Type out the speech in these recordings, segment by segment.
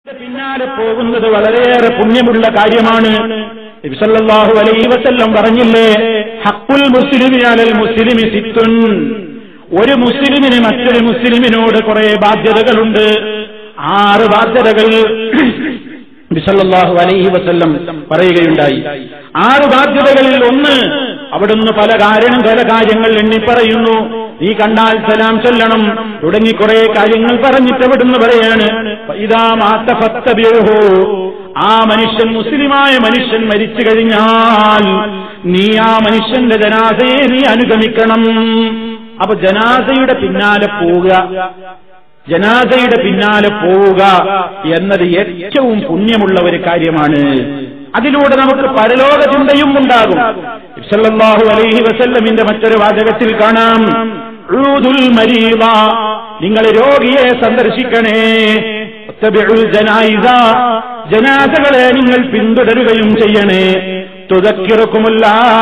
പിന്നാലെ പോകുന്നത് വളരെയേറെ പുണ്യമുള്ള കാര്യമാണ് നബിസല്ലല്ലാഹു അലൈഹി വസല്ലം പറഞ്ഞില്ലേ ഹക്കുൽ മുസ്ലിമിനാലൽ മുസ്ലിമി സിത്തുൻ ഒരു മുസ്ലിമിന് മറ്റൊരു മുസ്ലിമിനോട് കുറെ ബാധ്യതകളുണ്ട് ആറ് ബാധ്യതകൾ നബിസല്ലല്ലാഹു അലൈഹി വസല്ലം പറയുകയുണ്ടായി ആറ് ബാധ്യതകളിൽ ഒന്ന് അവിടുന്ന് പല കാരണം പല കാര്യങ്ങൾ എണ്ണിപ്പറയുന്നു നീ കണ്ടാൽ സലാം ചൊല്ലണം തുടങ്ങി കുറെ കാര്യങ്ങൾ പറഞ്ഞിട്ട് അവിടുന്ന് പറയാണ് ഇതാ മാത്തഫത്തബിഹു ആ മനുഷ്യൻ മുസ്ലിമായ മനുഷ്യൻ മരിച്ചു കഴിഞ്ഞാൽ നീ ആ മനുഷ്യന്റെ ജനാസയെ നീ അനുഗമിക്കണം അപ്പൊ ജനാസയുടെ പിന്നാലെ പോവുക ജനാസയുടെ പിന്നാലെ പോവുക എന്നത് ഏറ്റവും പുണ്യമുള്ള ഒരു കാര്യമാണ് അതിലൂടെ നമുക്ക് പരലോക ചിന്തയും ഉണ്ടാകും സല്ലല്ലാഹു അലൈഹി വസല്ലമിന്റെ മറ്റൊരു വാചകത്തിൽ കാണാം ഉഊദുൽ മരീദ നിങ്ങൾ രോഗിയെ സന്ദർശിക്കണേ വത്തബിഉൽ ജനായിസ ജനാസകളെ നിങ്ങൾ പിന്തുടരുകയും ചെയ്യണേ തുതക്കിറക്കുമുള്ള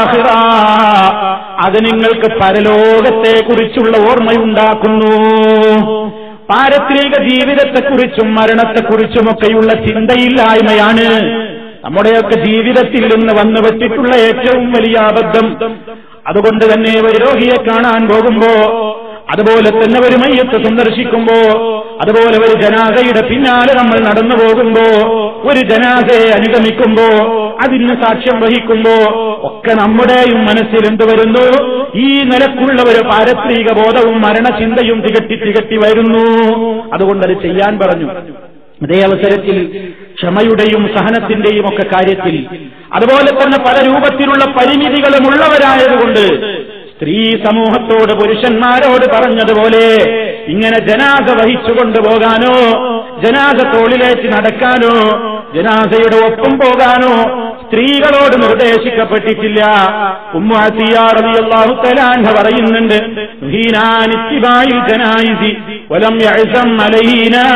അത് നിങ്ങൾക്ക് പരലോകത്തെ കുറിച്ചുള്ള ഓർമ്മയുണ്ടാക്കുന്നു പാരത്രിക ജീവിതത്തെക്കുറിച്ചും മരണത്തെക്കുറിച്ചുമൊക്കെയുള്ള ചിന്തയില്ലായ്മയാണ് നമ്മുടെയൊക്കെ ജീവിതത്തിൽ നിന്ന് വന്നു പറ്റിയിട്ടുള്ള ഏറ്റവും വലിയ അബദ്ധം അതുകൊണ്ട് തന്നെ ഒരു രോഗിയെ കാണാൻ പോകുമ്പോ അതുപോലെ തന്നെ ഒരു മയ്യത്ത് സന്ദർശിക്കുമ്പോ അതുപോലെ ഒരു ജനാസയുടെ പിന്നാലെ നമ്മൾ നടന്നു പോകുമ്പോ ഒരു ജനാസയെ അനുഗമിക്കുമ്പോ അതിന് സാക്ഷ്യം വഹിക്കുമ്പോ ഒക്കെ നമ്മുടെയും മനസ്സിൽ എന്ത് വരുന്നു ഈ നിലക്കുള്ള ഒരു പാരത്രിക ബോധവും മരണചിന്തയും തികട്ടി തികട്ടി വരുന്നു അതുകൊണ്ടത് ചെയ്യാൻ പറഞ്ഞു അതേ അവസരത്തിൽ ക്ഷമയുടെയും സഹനത്തിന്റെയും ഒക്കെ കാര്യത്തിൽ അതുപോലെ തന്നെ പല രൂപത്തിലുള്ള പരിമിതികളും ഉള്ളവരായതുകൊണ്ട് സ്ത്രീ സമൂഹത്തോട് പുരുഷന്മാരോട് പറഞ്ഞതുപോലെ ഇങ്ങനെ ജനാസ വഹിച്ചു കൊണ്ടുപോകാനോ ജനാസ തോളിലേറ്റ് നടക്കാനോ ജനാസയുടെ ഒപ്പം പോകാനോ സ്ത്രീകളോട് നിർദ്ദേശിക്കപ്പെട്ടിട്ടില്ല ഉമ്മാസിയാറിയാഹു തലാൻഹ പറയുന്നുണ്ട് ഹീനാനിത്തിബായി ജനായിസി വലം യഅസം അലൈനാ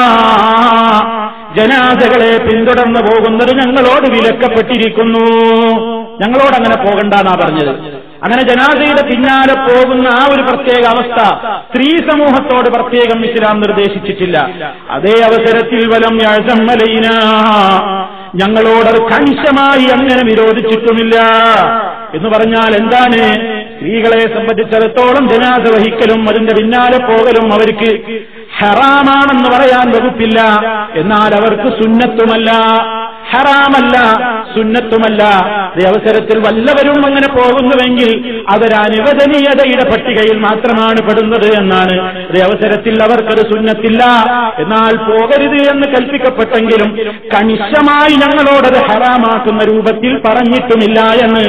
ജനാസകളെ പിന്തുടർന്നു പോകുന്നത് ഞങ്ങളോട് വിലക്കപ്പെട്ടിരിക്കുന്നു ഞങ്ങളോട് അങ്ങനെ പോകണ്ടെന്നാ പറഞ്ഞത് അങ്ങനെ ജനാസയുടെ പിന്നാലെ പോകുന്ന ആ ഒരു പ്രത്യേക അവസ്ഥ സ്ത്രീ സമൂഹത്തോട് പ്രത്യേകം ഇസ്ലാം നിർദ്ദേശിച്ചിട്ടില്ല അതേ അവസരത്തിൽ വലം യാസമ്മലൈന ഞങ്ങളോടത് കണിശമായി അങ്ങനെ വിരോധിച്ചിട്ടുമില്ല എന്ന് പറഞ്ഞാൽ എന്താണ് സ്ത്രീകളെ സംബന്ധിച്ചിടത്തോളം ജനാസ വഹിക്കലും അതിന്റെ പിന്നാലെ പോകലും അവർക്ക് ഹറാമാണെന്ന് പറയാൻ വകുപ്പില്ല എന്നാൽ അവർക്ക് സുന്നത്തുമല്ല ഹറാമല്ല സുന്നത്തുമല്ല ഈ അവസരത്തിൽ വല്ലവരും അങ്ങനെ പോകുന്നുവെങ്കിൽ അതൊരനുവദനീയതയുടെ പട്ടികയിൽ മാത്രമാണ് പെടുന്നത് എന്നാണ് ഈ അവസരത്തിൽ അവർക്കത് സുന്നത്തില്ല എന്നാൽ പോകരുത് എന്ന് കൽപ്പിക്കപ്പെട്ടെങ്കിലും കണിശമായി ഞങ്ങളോടത് ഹറാമാക്കുന്ന രൂപത്തിൽ പറഞ്ഞിട്ടുമില്ല എന്ന്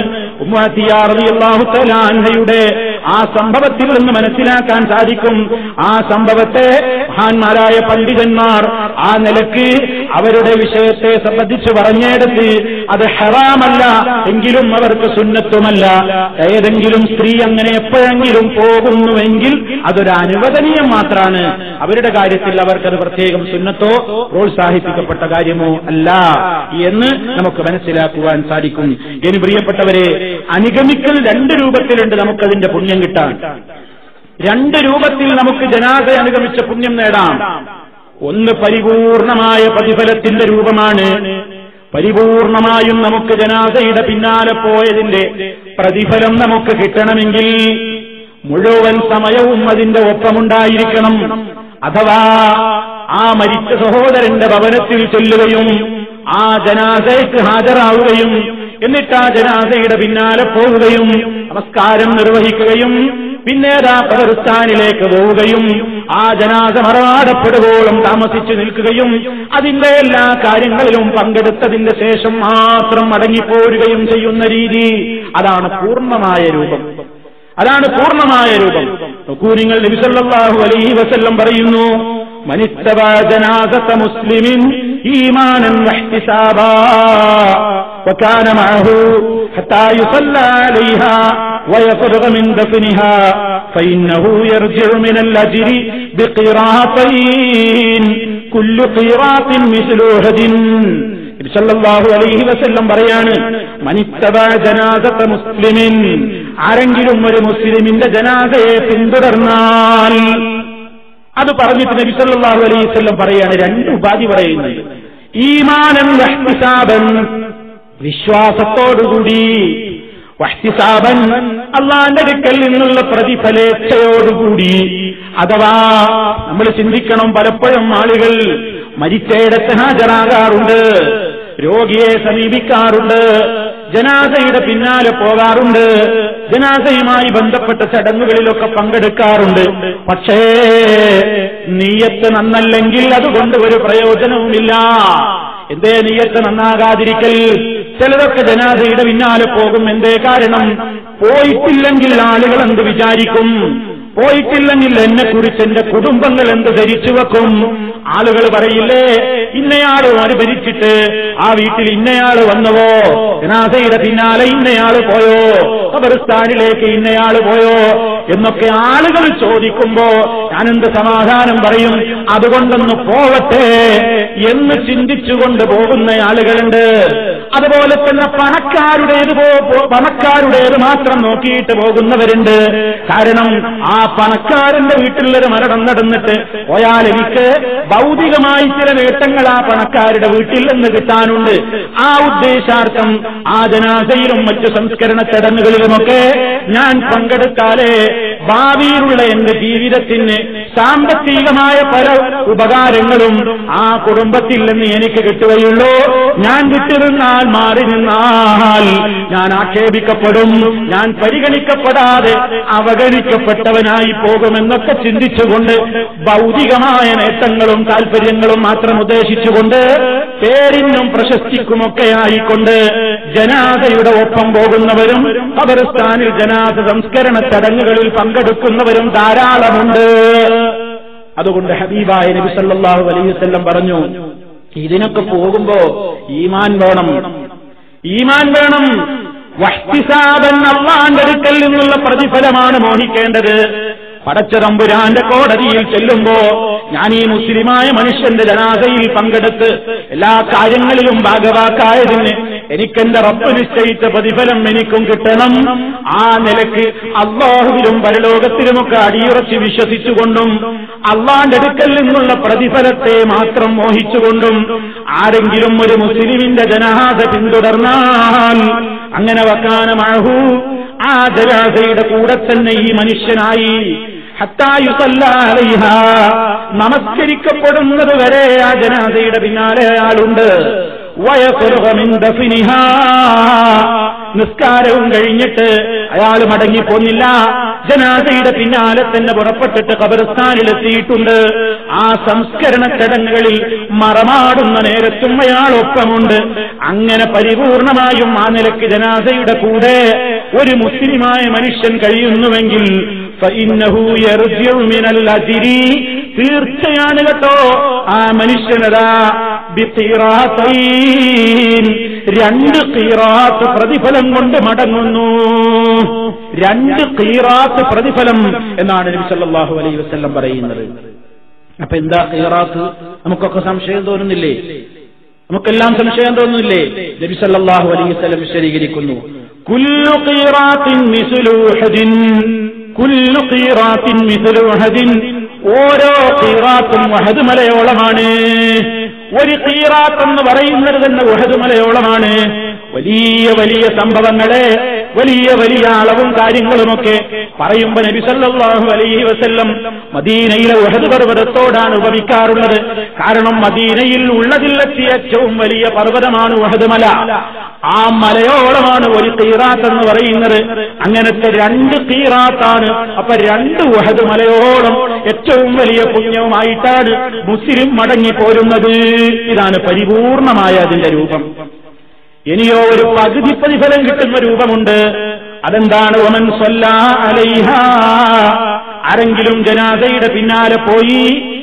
ഉമ്മാത്തിയാറിയാഹുത്തലാൻഹയുടെ ആ സംഭവത്തിൽ നിന്ന് മനസ്സിലാക്കാൻ സാധിക്കും ആ സംഭവത്തെ മഹാന്മാരായ പണ്ഡിതന്മാർ ആ നിലക്ക് അവരുടെ വിഷയത്തെ സംബന്ധിച്ച് പറഞ്ഞെടുത്ത് അത് ഹറാമല്ല എങ്കിലും അവർക്ക് സുന്നത്തുമല്ല ഏതെങ്കിലും സ്ത്രീ അങ്ങനെ എപ്പോഴെങ്കിലും പോകുന്നുവെങ്കിൽ അതൊരു അനുവദനീയം മാത്രമാണ് അവരുടെ കാര്യത്തിൽ അവർക്കത് പ്രത്യേകം സുന്നത്തോ പ്രോത്സാഹിപ്പിക്കപ്പെട്ട കാര്യമോ അല്ല എന്ന് നമുക്ക് മനസ്സിലാക്കുവാൻ സാധിക്കും ഇനി പ്രിയപ്പെട്ടവരെ അനുഗമിക്കൽ രണ്ട് രൂപത്തിലുണ്ട് നമുക്കതിന്റെ പുണ്യം കിട്ടാൻ രണ്ട് രൂപത്തിൽ നമുക്ക് ജനാസ അനുഗമിച്ച പുണ്യം നേടാം ഒന്ന് പരിപൂർണമായ പ്രതിഫലത്തിന്റെ രൂപമാണ് പരിപൂർണമായും നമുക്ക് ജനാസയുടെ പിന്നാലെ പോയതിന്റെ പ്രതിഫലം നമുക്ക് കിട്ടണമെങ്കിൽ മുഴുവൻ സമയവും അതിന്റെ ഒപ്പമുണ്ടായിരിക്കണം അഥവാ ആ മരിച്ച സഹോദരന്റെ ഭവനത്തിൽ ചെല്ലുകയും ആ ജനാസയ്ക്ക് ഹാജരാവുകയും എന്നിട്ട് ആ ജനാസയുടെ പിന്നാലെ പോവുകയും നമസ്കാരം നിർവഹിക്കുകയും പിന്നേതാ പകർസ്ഥാനിലേക്ക് പോവുകയും ആ ജനാസ മറവാടപ്പെടുവോളം താമസിച്ചു നിൽക്കുകയും അതിന്റെ എല്ലാ കാര്യങ്ങളിലും പങ്കെടുത്തതിന്റെ ശേഷം മാത്രം മടങ്ങിപ്പോരുകയും ചെയ്യുന്ന രീതി അതാണ് പൂർണ്ണമായ രൂപം അതാണ് പൂർണ്ണമായ രൂപം നോക്കൂ നിങ്ങൾ നബിസല്ലാഹു അലൈഹി വസല്ലം പറയുന്നു മനിത്തവ ജനാസത്ത മുസ്ലിമിൻ ഈമാനൻ വഹ്തിസാബാ وكان معه حتى يصلى عليها ويفرغ من دفنها فإنه يرجع من الأجر بقيراطين كل قيراط مثل أحد സല്ലല്ലാഹു അലൈഹി വസല്ലം പറയാണ് മനിത്തബ ജനാസത്ത മുസ്ലിമിൻ ആരെങ്കിലും ഒരു മുസ്ലിമിന്റെ ജനാസയെ പിന്തുടർന്നാൽ അത് പറഞ്ഞിട്ട് നബി സല്ലല്ലാഹു അലൈഹി വസല്ലം പറയാണ് രണ്ട് ഉപാധി പറയുന്നത് ഈമാനൻ വഹ്തിസാബൻ വിശ്വാസത്തോടുകൂടി വഹ്തിസാബൻ അള്ളാന്റെ അടുക്കൽ നിന്നുള്ള പ്രതിഫലേച്ഛയോടുകൂടി അഥവാ നമ്മൾ ചിന്തിക്കണം പലപ്പോഴും ആളുകൾ മരിച്ചയിടത്ത് ഹാജരാകാറുണ്ട് രോഗിയെ സമീപിക്കാറുണ്ട് ജനാസയുടെ പിന്നാലെ പോകാറുണ്ട് ജനാസയുമായി ബന്ധപ്പെട്ട ചടങ്ങുകളിലൊക്കെ പങ്കെടുക്കാറുണ്ട് പക്ഷേ നീയത്ത് നന്നല്ലെങ്കിൽ അതുകൊണ്ട് ഒരു പ്രയോജനവുമില്ല എന്തേ നീയത്ത് നന്നാകാതിരിക്കൽ ചിലരൊക്കെ ജനാസയുടെ പിന്നാലെ പോകും എന്തേ കാരണം പോയിട്ടില്ലെങ്കിൽ ആളുകൾ എന്ത് വിചാരിക്കും പോയിട്ടില്ലെങ്കിൽ എന്നെ കുറിച്ച് എന്റെ കുടുംബങ്ങൾ എന്ത് ധരിച്ചു വെക്കും ആളുകൾ പറയില്ലേ ഇന്നയാള് അനുഭരിച്ചിട്ട് ആ വീട്ടിൽ ഇന്നയാള് വന്നുവോ ജനാസയുടെ പിന്നാലെ ഇന്നയാള് പോയോ ഖബർസ്ഥാനിലേക്ക് ഇന്നയാള് പോയോ എന്നൊക്കെ ആളുകൾ ചോദിക്കുമ്പോ ഞാനെന്ത് സമാധാനം പറയും അതുകൊണ്ടൊന്ന് പോവട്ടെ എന്ന് ചിന്തിച്ചുകൊണ്ട് പോകുന്ന ആളുകളുണ്ട് അതുപോലെ തന്നെ പണക്കാരുടേത് പോ- പണക്കാരുടേത് മാത്രം നോക്കിയിട്ട് പോകുന്നവരുണ്ട് കാരണം ആ പണക്കാരന്റെ വീട്ടിലൊരു മരണം നടന്നിട്ട് പോയാൽ എനിക്ക് ഭൗതികമായി ചില നേട്ടങ്ങൾ ആ പണക്കാരുടെ വീട്ടിൽ നിന്ന് കിട്ടാനുണ്ട് ആ ഉദ്ദേശാർത്ഥം ആ ജനാസയിലും മറ്റു സംസ്കരണ ചടങ്ങുകളിലുമൊക്കെ ഞാൻ പങ്കെടുത്താലേ ഭാവിയിലുള്ള എന്റെ ജീവിതത്തിന് സാമ്പത്തികമായ പല ഉപകാരങ്ങളും ആ കുടുംബത്തിൽ നിന്ന് എനിക്ക് കിട്ടുകയുള്ളൂ ഞാൻ വിട്ടിരുന്നാൽ മാറി നിന്നാൽ ഞാൻ ആക്ഷേപിക്കപ്പെടും ഞാൻ പരിഗണിക്കപ്പെടാതെ അവഗണിക്കപ്പെട്ടവനായി പോകുമെന്നൊക്കെ ചിന്തിച്ചുകൊണ്ട് ഭൗതികമായ നേട്ടങ്ങളും താല്പര്യങ്ങളും മാത്രം ഉദ്ദേശിച്ചുകൊണ്ട് പേരിനും പ്രശസ്തിക്കുമൊക്കെ ആയിക്കൊണ്ട് ജനാദയുടെ ഒപ്പം പോകുന്നവരും ഖബർസ്ഥാനിൽ ജനാദ സംസ്കരണ ചടങ്ങുകളിൽ പങ്കെടുക്കുന്നവരും ധാരാളമുണ്ട് അതുകൊണ്ട് ഹബീബായ നബി സല്ലല്ലാഹു അലൈഹി വസല്ലം പറഞ്ഞു ഇതിനൊക്കെ പോകുമ്പോ ഈമാൻ വേണം ഈമാൻ വേണം വഹ്തിസാബൻ അള്ളാന്റെ അടുക്കൽ നിന്നുള്ള പ്രതിഫലമാണ് മോഹിക്കേണ്ടത് പടച്ചതമ്പുരാന്റെ കോടതിയിൽ ചെല്ലുമ്പോ ഞാൻ ഈ മുസ്ലിമായ മനുഷ്യന്റെ ജനാസയിൽ പങ്കെടുത്ത് എല്ലാ കാര്യങ്ങളിലും ഭാഗവാക്കായതിന് എനിക്കെന്റെ റബ്ബ് നിശ്ചയിച്ച പ്രതിഫലം എനിക്കും കിട്ടണം ആ നിലക്ക് അള്ളാഹുവിലും പരലോകത്തിലുമൊക്കെ അടിയുറച്ച് വിശ്വസിച്ചുകൊണ്ടും അള്ളാന്റെ അടുക്കൽ നിന്നുള്ള പ്രതിഫലത്തെ മാത്രം മോഹിച്ചുകൊണ്ടും ആരെങ്കിലും ഒരു മുസ്ലിമിന്റെ ജനാസ പിന്തുടർന്നാൽ അങ്ങനെ വക്കാനമാഹു ആ ജനാസയുടെ കൂടെ തന്നെ ഈ മനുഷ്യനായി ഹത്തായുസല്ല അലൈഹ നമസ്കരിക്കപ്പെടുന്നത് വരെ ആ ജനാസയുടെ പിന്നാലെ ആളുണ്ട് വയസ്സുറമിന്ദഫിനിഹ നിസ്കാരവും കഴിഞ്ഞിട്ട് അയാൾ മടങ്ങിപ്പോന്നില്ല ജനാസയുടെ പിന്നാലെ തന്നെ പുറപ്പെട്ടിട്ട് ഖബർസ്ഥാനിലെത്തിയിട്ടുണ്ട് ആ സംസ്കരണ ചടങ്ങുകളിൽ മറമാടുന്ന നേരത്തും അയാൾ ഒപ്പമുണ്ട് അങ്ങനെ പരിപൂർണമായും ആ നിലയ്ക്ക് ജനാസയുടെ കൂടെ ഒരു മുസ്ലിമായ മനുഷ്യൻ കഴിയുന്നുവെങ്കിൽ فإنه يرجع من الأجر തീർച്ചയാണ് കേട്ടോ ആ മനുഷ്യനതാ ബിഖീറാത്തൈൻ രണ്ട് കീറാത്ത് പ്രതിഫലം കൊണ്ട് മടങ്ങുന്നു രണ്ട് കീറാത്ത് പ്രതിഫലം എന്നാണ് നബി സല്ലല്ലാഹു അലൈഹി വസല്ലം പറയുന്നത് അപ്പൊ എന്താ കീറാത്ത് നമുക്കൊക്കെ സംശയം തോന്നുന്നില്ലേ നമുക്കെല്ലാം സംശയം തോന്നുന്നില്ലേ നബി സല്ലല്ലാഹു അലൈഹി വസല്ലം വിശദീകരിക്കുന്നു കുല്ലു ഖീറാത്തിൻ മിസ്ലു ഉഹദിൻ കുല്ലു ഖീറാത്തിൻ മിസ്ലു ഉഹദിൻ ഓരോ ഖീറാത്തും ഉഹദ് മലയോളമാണ് ഒരു ഖീറാത്ത് എന്ന് പറയുന്നത് തന്നെ ഉഹദ് മലയോളമാണ് വലിയ വലിയ സംഭവങ്ങളെ വലിയ വലിയ അളവും കാര്യങ്ങളുമൊക്കെ പറയുമ്പോ നബി സല്ലല്ലാഹു അലൈഹി വസല്ലം മദീനയിലെ ഉഹദ് പർവ്വതത്തോടാണ് ഉപമിക്കാറുള്ളത് കാരണം മദീനയിൽ ഉള്ളതിലെത്തിയ ഏറ്റവും വലിയ പർവ്വതമാണ് ഉഹദ് മല ആ മലയോളമാണ് ഒരു കീറാത്ത് എന്ന് പറയുന്നത് അങ്ങനത്തെ രണ്ട് കീറാത്താണ് അപ്പൊ രണ്ട് ഉഹദ് മലയോളം ഏറ്റവും വലിയ പുണ്യവുമായിട്ടാണ് മുസ്ലിം മടങ്ങി പോരുന്നത് ഇതാണ് പരിപൂർണമായ അതിന്റെ രൂപം ഇനിയോ ഒരു പകുതി പ്രതിഫലം കിട്ടുന്ന രൂപമുണ്ട് അതെന്താണ് ഒമൻ സ്വല്ല അലൈഹ ആരെങ്കിലും ജനാസയുടെ പിന്നാലെ പോയി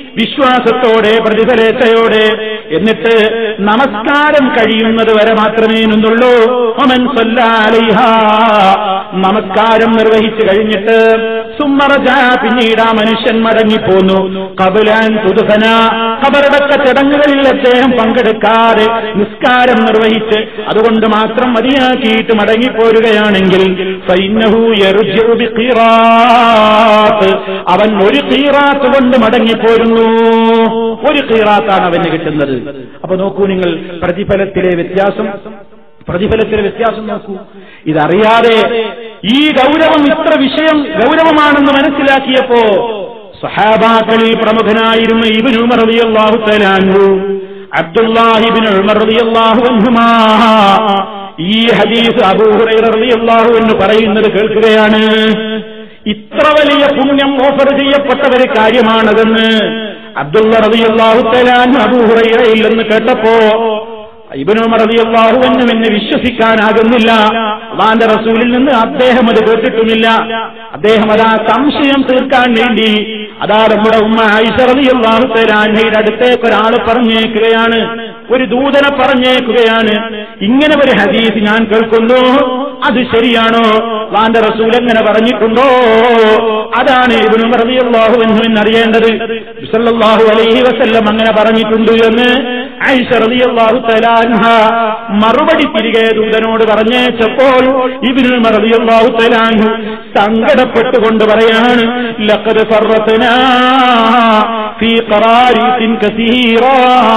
വിശ്വാസത്തോടെ പ്രതിഫലേച്ഛയോടെ എന്നിട്ട് നമസ്കാരം കഴിയുന്നത് വരെ മാത്രമേ നിന്നുള്ളൂ ഒമൻ സല്ലാലിഹ നമസ്കാരം നിർവഹിച്ചു കഴിഞ്ഞിട്ട് സുമ്മറജ പിന്നീട് ആ മനുഷ്യൻ മടങ്ങിപ്പോന്നു കബുലാൻ പുതുഹന കബറടക്ക ചടങ്ങുകളിൽ അദ്ദേഹം പങ്കെടുക്കാതെ നിസ്കാരം നിർവഹിച്ച് അതുകൊണ്ട് മാത്രം മതിയാക്കിയിട്ട് മടങ്ങിപ്പോരുകയാണെങ്കിൽ ഫൈന്നഹു യർജിഉ ബിഖീറാത്ത്. അവൻ ഒരു കീറാത്ത് കൊണ്ട് മടങ്ങിപ്പോരുന്നു ഒരു കീറാത്താണ് അവന് കിട്ടുന്നത് അപ്പൊ നോക്കൂ നിങ്ങൾ പ്രതിഫലത്തിലെ വ്യത്യാസം പ്രതിഫലത്തിലെ വ്യത്യാസം നോക്കൂ ഇതറിയാതെ ഈ ഗൗരവം ഇത്ര വിഷയം ഗൗരവമാണെന്ന് മനസ്സിലാക്കിയപ്പോ സഹാബാക്കളിൽ പ്രമുഖനായിരുന്ന ഇബിൻ ഉമർ റളിയല്ലാഹു തആല അൻഹു അബ്ദുല്ലാഹിബിൻ ഉമർ റളിയല്ലാഹു അൻഹുമാ ഈ ഹദീസ് അബൂ ഹുറൈറ റളിയല്ലാഹു എന്ന് പറയുന്നത് കേൾക്കുകയാണ് ഇത്ര വലിയ പുണ്യം ഓഫർ ചെയ്യപ്പെട്ട ഒരു കാര്യമാണതെന്ന് അബ്ദുള്ള റളിയല്ലാഹു തആല അൻഹു അബൂ ഹുറൈറയിൽ നിന്ന് കേട്ടപ്പോ ഇബനുമർ റളിയല്ലാഹു അൻഹു എന്നെ വിശ്വസിക്കാനാകുന്നില്ല അള്ളാന്റെ റസൂലിൽ നിന്ന് അദ്ദേഹം അത് കേട്ടിട്ടുമില്ല അദ്ദേഹം അതാ സംശയം തീർക്കാൻ വേണ്ടി അതാ നമ്മുടെ ഉമ്മ ആയിഷ റളിയല്ലാഹു തആല അൻഹയുടെ അടുത്തേക്ക് ഒരാൾ പറഞ്ഞേക്കുകയാണ് ഒരു ദൂതനെ പറഞ്ഞേക്കുകയാണ് ഇങ്ങനെ ഒരു ഹദീസ് ഞാൻ കേൾക്കുന്നു അത് ശരിയാണോ വാന്റെ റസൂൽ എങ്ങനെ പറഞ്ഞിട്ടുണ്ടോ അതാണ് ഇബ്നു റളിയല്ലാഹു അൻഹു എന്നറിയേണ്ടത് സല്ലല്ലാഹു അലൈഹി വസല്ലം അങ്ങനെ പറഞ്ഞിട്ടുണ്ട് എന്ന് ആയിഷ റളിയല്ലാഹു തആല അൻഹ മറുപടി തിരികെ ദൂതനോട് പറഞ്ഞേച്ചപ്പോൾ ഇബ്നു റളിയല്ലാഹു തആല അൻഹു സങ്കടപ്പെട്ടുകൊണ്ട് പറയാണ് ലഖദ് ഫറത്നാ ഫീ ഖറാരീത്തിൻ കസീറാ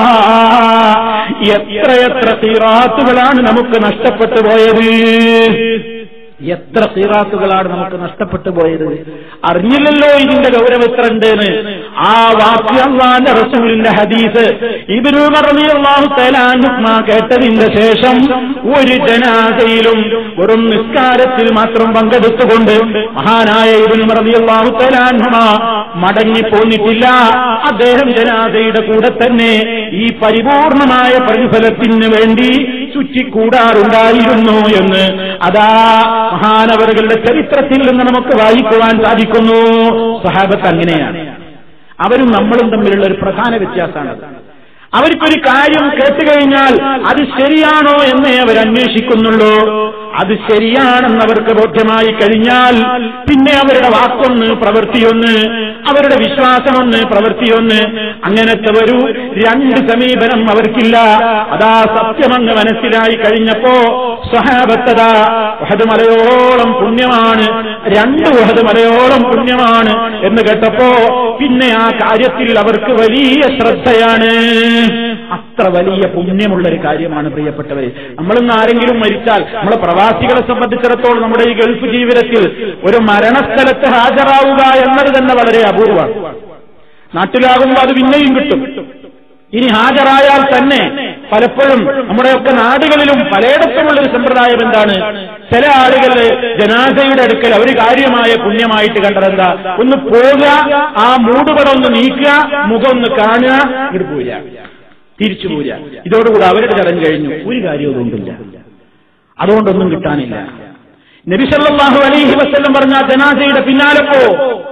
എത്രയെത്ര ഖീറാത്തുകളാണ് നമുക്ക് നഷ്ടപ്പെട്ടു പോയത് എത്ര ഖീറാത്തുകളാണ് നമുക്ക് നഷ്ടപ്പെട്ടു പോയത് അറിഞ്ഞില്ലല്ലോ ഇതിന്റെ ഗൗരവം എത്ര ഉണ്ടെന്ന് ആ വാക്യ അള്ളാന്റെ റസൂലിന്റെ ഹദീസ് ഇബിനുമറിയാഹു തലാനുമ കേട്ടതിന്റെ ശേഷം ഒരു ജനാസയിലും വെറും നിസ്കാരത്തിൽ മാത്രം പങ്കെടുത്തുകൊണ്ട് മഹാനായ ഇബിനുമറിയാഹു തലാനുമ മടങ്ങി പോന്നിട്ടില്ല അദ്ദേഹം ജനാസയുടെ കൂടെ തന്നെ ഈ പരിപൂർണമായ പ്രതിഫലത്തിന് വേണ്ടി ചുറ്റിക്കൂടാറുണ്ടായിരുന്നു എന്ന് അതാ മഹാനവറുകളുടെ ചരിത്രത്തിൽ നിന്ന് നമുക്ക് വായിക്കുവാൻ സാധിക്കുന്നു സഹാബത്ത് അങ്ങനെയാണ് അവരും നമ്മളും തമ്മിലുള്ള ഒരു പ്രധാന വ്യത്യാസമാണ് അവർക്കൊരു കാര്യം കേട്ടുകഴിഞ്ഞാൽ അത് ശരിയാണോ എന്നേ അവർ അന്വേഷിക്കുന്നുള്ളൂ അത് ശരിയാണെന്ന് അവർക്ക് ബോധ്യമായി കഴിഞ്ഞാൽ പിന്നെ അവരുടെ വാക്കൊന്ന് പ്രവൃത്തിയൊന്ന് അവരുടെ വിശ്വാസമൊന്ന് പ്രവൃത്തിയൊന്ന് അങ്ങനത്തെ ഒരു രണ്ട് സമീപനം അവർക്കില്ല അതാ സത്യമങ്ങ് മനസ്സിലായി കഴിഞ്ഞപ്പോ സ്വഹാബത്തത വഹദ് മലയോളം പുണ്യമാണ് രണ്ട് വഹദ് മലയോളം പുണ്യമാണ് എന്ന് കേട്ടപ്പോ പിന്നെ ആ കാര്യത്തിൽ അവർക്ക് വലിയ ശ്രദ്ധയാണ് അത്ര വലിയ പുണ്യമുള്ള ഒരു കാര്യമാണ് പ്രിയപ്പെട്ടവരെ നമ്മളിന്ന് ആരെങ്കിലും മരിച്ചാൽ നമ്മളെ പ്രവാസികളെ സംബന്ധിച്ചിടത്തോളം നമ്മുടെ ഈ ഗൾഫ് ജീവിതത്തിൽ ഒരു മരണസ്ഥലത്ത് ഹാജരാവുക എന്നത് തന്നെ വളരെ അപൂർവമാണ് നാട്ടിലാകുമ്പോൾ അത് പിന്നെയും കിട്ടും ഇനി ഹാജരായാൽ തന്നെ പലപ്പോഴും നമ്മുടെയൊക്കെ നാടുകളിലും പലയിടത്തുമുള്ള ഒരു സമ്പ്രദായം എന്താണ് ചില ആളുകൾ ജനാസയുടെ അടുക്കൽ അവർ കാര്യമായ പുണ്യമായിട്ട് കണ്ടതെന്താ ഒന്ന് പോകുക ആ മൂടുപടം ഒന്ന് നീക്കുക മുഖം ഒന്ന് കാണുക ഇങ്ങോട്ട് പോരുക തിരിച്ചു പോരുക ഇതോടുകൂടി അവരുടെ ചടങ്ങ് കഴിഞ്ഞു ഒരു കാര്യവും അതുകൊണ്ടില്ല അതുകൊണ്ടൊന്നും കിട്ടാനില്ല നബിസല്ലാഹു അലൈഹി വസ്ല്ലം പറഞ്ഞ ആ ജനാസയുടെ പിന്നാലെ പോ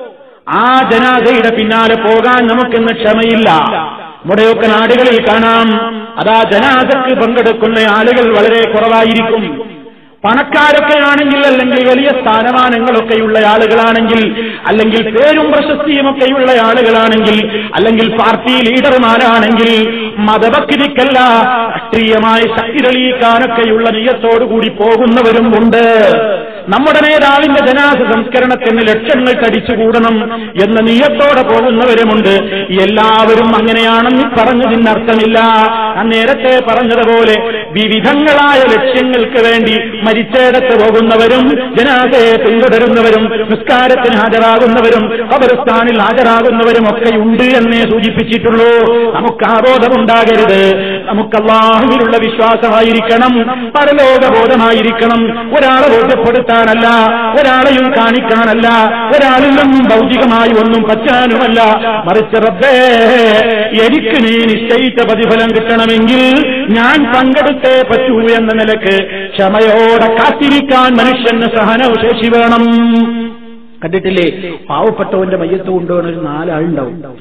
ആ ജനാസയുടെ പിന്നാലെ പോകാൻ നമുക്കിന്ന് ക്ഷമയില്ല നമ്മുടെയൊക്കെ നാടുകളിൽ കാണാം അതാ ജനാസക്ക് പങ്കെടുക്കുന്ന ആളുകൾ വളരെ കുറവായിരിക്കും പണക്കാരൊക്കെ ആണെങ്കിൽ അല്ലെങ്കിൽ വലിയ സ്ഥാനമാനങ്ങളൊക്കെയുള്ള ആളുകളാണെങ്കിൽ അല്ലെങ്കിൽ പേരും പ്രശസ്തിയുമൊക്കെയുള്ള ആളുകളാണെങ്കിൽ അല്ലെങ്കിൽ പാർട്ടി ലീഡർമാരാണെങ്കിൽ മതഭക്തിക്കല്ല രാഷ്ട്രീയമായ ശക്തി തെളിയിക്കാനൊക്കെയുള്ള നീയത്തോടുകൂടി പോകുന്നവരും ഉണ്ട് നമ്മുടെ നേതാവിന്റെ ജനാസ സംസ്കരണത്തിന് ലക്ഷങ്ങൾ തടിച്ചുകൂടണം എന്ന നീയത്തോടെ പോകുന്നവരുമുണ്ട് എല്ലാവരും അങ്ങനെയാണെന്ന് പറഞ്ഞതിന് അർത്ഥമില്ല ഞാൻ നേരത്തെ പറഞ്ഞതുപോലെ വിവിധങ്ങളായ ലക്ഷ്യങ്ങൾക്ക് വേണ്ടി മരിച്ചേടത്ത് പോകുന്നവരും ജനാസയെ പിന്തുടരുന്നവരും നിസ്കാരത്തിന് ഹാജരാകുന്നവരും ഖബർസ്ഥാനിൽ ഹാജരാകുന്നവരും ഒക്കെ ഉണ്ട് എന്നേ സൂചിപ്പിച്ചിട്ടുള്ളൂ നമുക്ക് ആബോധമുണ്ടാകരുത് നമുക്ക് അള്ളാഹുവിലുള്ള വിശ്വാസമായിരിക്കണം പരലോകബോധമായിരിക്കണം ഒരാളെ ബോധ്യപ്പെടുത്താനല്ല ഒരാളെയും കാണിക്കാനല്ല ഒരാളിൽ നിന്നും ഭൗതികമായി ഒന്നും പറ്റാനുമല്ല മറിച്ച് റബ്ബേ എനിക്ക് നീ നിശ്ചയിച്ച പ്രതിഫലം കിട്ടണമെങ്കിൽ ഞാൻ പങ്കെടുത്തേ പറ്റൂ എന്ന നിലക്ക് ക്ഷമയോടെ കാത്തിരിക്കാൻ മനുഷ്യന് സഹനശേഷി വേണം കണ്ടിട്ടില്ലേ പാവപ്പെട്ടവന്റെ മയ്യത്ത് കൊണ്ടുപോകണ ഒരു നാലാളുണ്ടാവും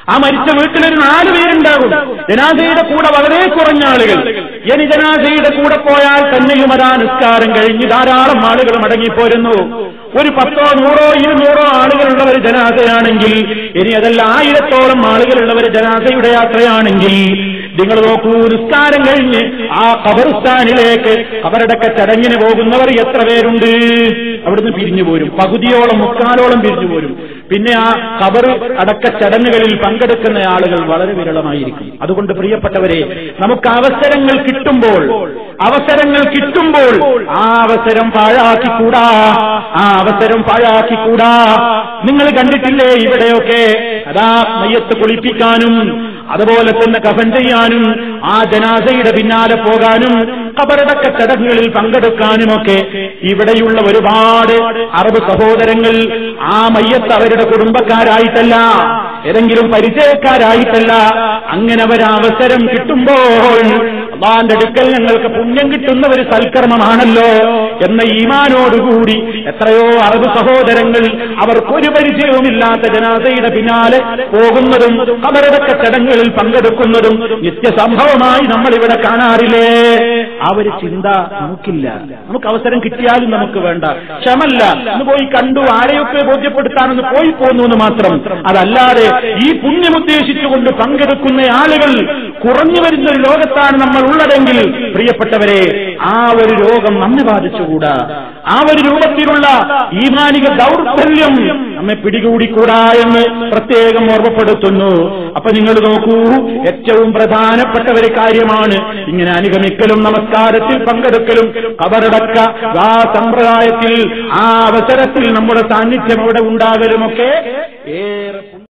ആ മരിച്ച വീട്ടിലൊരു നാല് പേരുണ്ടാകും ജനാസയുടെ കൂടെ വളരെ കുറഞ്ഞ ആളുകൾ ഇനി ജനാസയുടെ കൂടെ പോയാൽ തന്നെയും അതാ നിസ്കാരം കഴിഞ്ഞ് ധാരാളം ആളുകൾ മടങ്ങിപ്പോരുന്നു ഒരു പത്തോ നൂറോ ഇരുന്നൂറോ ആളുകളുള്ള ഒരു ജനാസയാണെങ്കിൽ ഇനി അതല്ല ആയിരത്തോളം ആളുകളുള്ള ഒരു ജനാസയുടെ യാത്രയാണെങ്കിൽ നിങ്ങൾ നോക്കൂ നിസ്കാരം കഴിഞ്ഞ് ആ ഖബർസ്ഥാനിലേക്ക് അവരുടെയൊക്കെ ചടങ്ങിന് പോകുന്നവർ എത്ര പേരുണ്ട് അവിടുന്ന് പിരിഞ്ഞു പോരും പകുതിയോളം മുക്കാലോളം പിരിഞ്ഞു പോരും പിന്നെ ആ ഖബർ അടക്ക ചടങ്ങുകളിൽ പങ്കെടുക്കുന്ന ആളുകൾ വളരെ വിരളമായിരിക്കും അതുകൊണ്ട് പ്രിയപ്പെട്ടവരെ നമുക്ക് അവസരങ്ങൾ കിട്ടുമ്പോൾ അവസരങ്ങൾ കിട്ടുമ്പോൾ ആ അവസരം പാഴാക്കിക്കൂടാ ആ അവസരം പാഴാക്കിക്കൂടാ നിങ്ങൾ കണ്ടിട്ടില്ലേ ഇവിടെയൊക്കെ അതാ മയ്യത്ത് കുളിപ്പിക്കാനും അതുപോലെ തന്നെ കഫൻ ചെയ്യാനും ആ ജനാസയുടെ പിന്നാലെ പോകാനും കബറടക്ക ചടങ്ങുകളിൽ പങ്കെടുക്കാനുമൊക്കെ ഇവിടെയുള്ള ഒരുപാട് അറബ് സഹോദരങ്ങൾ ആ മയ്യത്ത് അവരുടെ കുടുംബക്കാരായിട്ടല്ല ഏതെങ്കിലും പരിചയക്കാരായിട്ടല്ല അങ്ങനെ ഒരു അവസരം കിട്ടുമ്പോൾ അള്ളാന്റെ അടുക്കൽ ഞങ്ങൾക്ക് പുണ്യം കിട്ടുന്ന ഒരു സൽക്കർമ്മമാണല്ലോ എന്ന ഈമാനോടുകൂടി എത്രയോ അറബ് സഹോദരങ്ങൾ അവർക്കൊരു പരിചയവുമില്ലാത്ത ജനാസയുടെ പിന്നാലെ പോകുന്നതും അവരുടെയൊക്കെ ചടങ്ങുകളിൽ പങ്കെടുക്കുന്നതും നിത്യസംഭവമായി നമ്മൾ ഇവിടെ കാണാറില്ലേ ആ ഒരു ചിന്ത നമുക്കില്ല നമുക്ക് അവസരം കിട്ടിയാലും നമുക്ക് വേണ്ട ക്ഷമല്ല ഒന്ന് പോയി കണ്ടു ആരെയൊക്കെ ബോധ്യപ്പെടുത്താനൊന്ന് പോയി പോന്നു എന്ന് മാത്രം അതല്ലാതെ ഈ പുണ്യം ഉദ്ദേശിച്ചുകൊണ്ട് പങ്കെടുക്കുന്ന ആളുകൾ കുറഞ്ഞു വരുന്ന ഒരു ലോകത്താണ് നമ്മൾ ഉള്ളതെങ്കിൽ പ്രിയപ്പെട്ടവരെ ആ ഒരു രോഗം നമ്മെ ബാധിച്ചുകൂടാ ആ ഒരു രൂപത്തിലുള്ള ഈമാനിക ദൗർബല്യം നമ്മെ പിടികൂടിക്കൂടാ എന്ന് പ്രത്യേകം ഓർമ്മപ്പെടുത്തുന്നു അപ്പൊ നിങ്ങൾ നോക്കൂ ഏറ്റവും പ്രധാനപ്പെട്ട ഒരു കാര്യമാണ് ഇങ്ങനെ അനുഗമിക്കലും നമസ്കാരത്തിൽ പങ്കെടുക്കലും കബറടക്ക ആ സമ്പ്രദായത്തിൽ ആ അവസരത്തിൽ നമ്മുടെ സാന്നിധ്യം അവിടെ ഉണ്ടാകലുമൊക്കെ ഏറെ